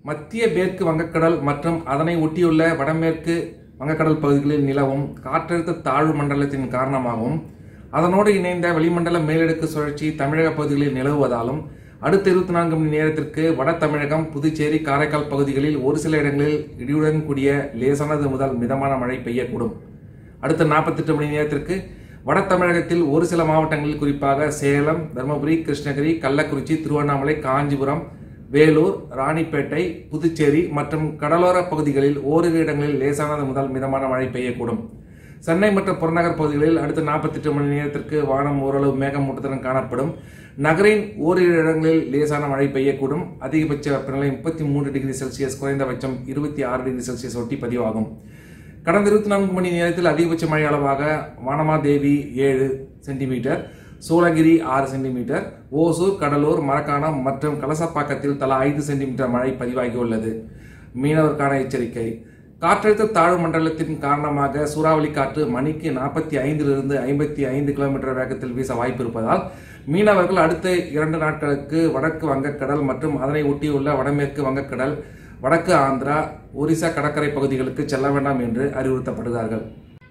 மத்திய மேற்கு வங்கக்கடல் மற்றும் அதனை ஒட்டியுள்ள வடமேற்கு வங்கக்கடல் பகுதிகளில் நிலவும் காற்றழுத்த தாழ்வு மண்டலத்தின் காரணமாகவும் அதனோடு இணைந்த வளிமண்டல மேலடுக்கு சுழற்சி தமிழக பகுதிகளில் நிலவுவதாலும் அடுத்த இருபத்தி நான்கு மணி நேரத்திற்கு வட தமிழகம் புதுச்சேரி காரைக்கால் பகுதிகளில் ஒரு சில இடங்களில் இடியுடன் கூடிய லேசானது முதல் மிதமான மழை பெய்யக்கூடும் அடுத்த நாற்பத்தெட்டு மணி நேரத்திற்கு வட தமிழகத்தில் ஒரு சில மாவட்டங்களில் குறிப்பாக சேலம் தருமபுரி கிருஷ்ணகிரி கள்ளக்குறிச்சி திருவண்ணாமலை காஞ்சிபுரம் வேலூர் ராணிப்பேட்டை புதுச்சேரி மற்றும் கடலோர பகுதிகளில் ஓரிரு இடங்களில் லேசானது முதல் மிதமான மழை பெய்யக்கூடும் சென்னை மற்றும் புறநகர் பகுதிகளில் அடுத்த நாற்பத்தெட்டு மணி நேரத்திற்கு வானம் ஓரளவு மேகமூட்டத்துடன் காணப்படும் நகரின் ஓரிரு இடங்களில் லேசான மழை பெய்யக்கூடும் அதிகபட்ச வெப்பநிலை முப்பத்தி மூன்று டிகிரி செல்சியஸ் குறைந்தபட்சம் இருபத்தி ஆறு டிகிரி செல்சியஸ் ஒட்டி பதிவாகும் கடந்த இருபத்தி நான்கு மணி நேரத்தில் அதிகபட்ச மழை அளவாக வானமாதேவி ஏழு சென்டிமீட்டர் சூளகிரி ஆறு சென்டிமீட்டர் ஓசூர் கடலூர் மரக்காணம் மற்றும் கலசப்பாக்கத்தில் தலா ஐந்து சென்டிமீட்டர் மழை பதிவாகியுள்ளது மீனவருக்கான எச்சரிக்கை காற்றழுத்த தாழ்வு மண்டலத்தின் காரணமாக சூறாவளி காற்று மணிக்கு நாற்பத்தி ஐந்திலிருந்து ஐம்பத்தி ஐந்து கிலோமீட்டர் வேகத்தில் வீச வாய்ப்பு இருப்பதால் மீனவர்கள் அடுத்த இரண்டு நாட்களுக்கு வடக்கு வங்கக்கடல் மற்றும் அதனை ஒட்டியுள்ள வடமேற்கு வங்கக்கடல் வடக்கு ஆந்திரா ஒரிசா கடற்கரை பகுதிகளுக்கு செல்ல வேண்டாம் என்று அறிவுறுத்தப்படுகிறார்கள்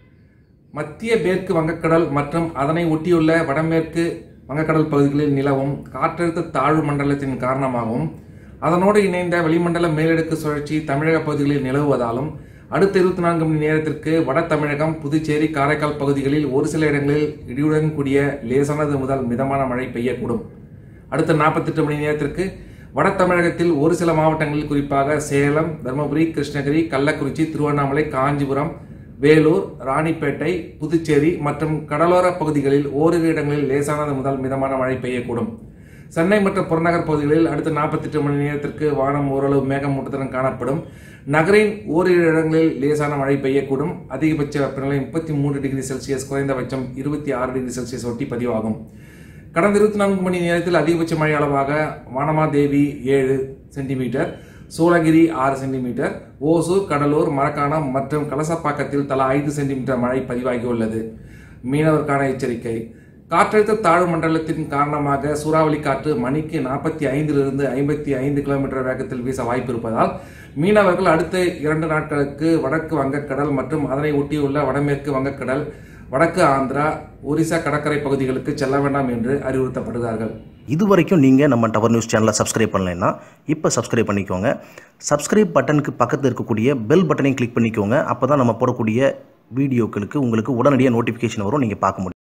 மத்திய மேற்கு வங்கக்கடல் மற்றும் அதனை ஒட்டியுள்ள வடமேற்கு வங்கக்கடல் பகுதிகளில் நிலவும் காற்றழுத்த தாழ்வு மண்டலத்தின் காரணமாகவும் அதனோடு இணைந்த வளிமண்டல மேலடுக்கு சுழற்சி தமிழக பகுதிகளில் நிலவுவதாலும் அடுத்த இருபத்தி நான்கு மணி நேரத்திற்கு வட தமிழகம் புதுச்சேரி காரைக்கால் பகுதிகளில் ஒரு சில இடங்களில் இடியுடன் கூடிய லேசானது முதல் மிதமான மழை பெய்யக்கூடும் அடுத்த நாற்பத்தெட்டு மணி நேரத்திற்கு வட தமிழகத்தில் ஒரு சில மாவட்டங்களில் குறிப்பாக சேலம் தருமபுரி கிருஷ்ணகிரி கள்ளக்குறிச்சி திருவண்ணாமலை காஞ்சிபுரம் வேலூர் ராணிப்பேட்டை புதுச்சேரி மற்றும் கடலோர பகுதிகளில் ஓரிரு இடங்களில் லேசானது முதல் மிதமான மழை பெய்யக்கூடும் சென்னை மற்றும் புறநகர் பகுதிகளில் அடுத்த நாற்பத்தெட்டு மணி நேரத்திற்கு வானம் ஓரளவு மேகமூட்டத்துடன் காணப்படும் நகரின் ஓரிரு இடங்களில் லேசான மழை பெய்யக்கூடும் அதிகபட்ச வெப்பநிலை முப்பத்தி மூன்று டிகிரி செல்சியஸ் குறைந்தபட்சம் இருபத்தி ஆறு டிகிரி செல்சியஸ் ஒட்டி பதிவாகும் கடந்த இருபத்தி நான்கு மணி நேரத்தில் அதிகபட்ச மழை அளவாக வானமாதேவி ஏழு சென்டிமீட்டர் சூளகிரி ஆறு சென்டிமீட்டர் ஓசூர் கடலூர் மரக்காணம் மற்றும் கலசப்பாக்கத்தில் தலா ஐந்து சென்டிமீட்டர் மழை பதிவாகியுள்ளது மீனவருக்கான எச்சரிக்கை காற்றழுத்த தாழ்வு மண்டலத்தின் காரணமாக சூறாவளி காற்று மணிக்கு நாற்பத்தி ஐந்திலிருந்து ஐம்பத்தி ஐந்து கிலோமீட்டர் வேகத்தில் வீச வாய்ப்பு இருப்பதால் மீனவர்கள் அடுத்த இரண்டு நாட்களுக்கு வடக்கு வங்கக்கடல் மற்றும் அதனை ஒட்டியுள்ள வடமேற்கு வங்கக்கடல் வடக்கு ஆந்திரா ஒரிசா கடற்கரை பகுதிகளுக்கு செல்ல வேண்டாம் என்று அறிவுறுத்தப்படுகிறார்கள் இது வரைக்கும் நீங்கள் நம்ம டவர் நியூஸ் சேனலை சப்ஸ்கிரைப் பண்ணலைன்னா இப்போ சப்ஸ்கிரைப் பண்ணிக்கோங்க சப்ஸ்கிரைப் பட்டனுக்கு பக்கத்தில் இருக்கக்கூடிய பெல் பட்டனையும் கிளிக் பண்ணிக்கோங்க அப்போ தான் நம்ம போடக்கூடிய வீடியோக்களுக்கு உங்களுக்கு உடனடியாக நோட்டிஃபிகேஷன் வரும் நீங்கள் பார்க்க முடியும்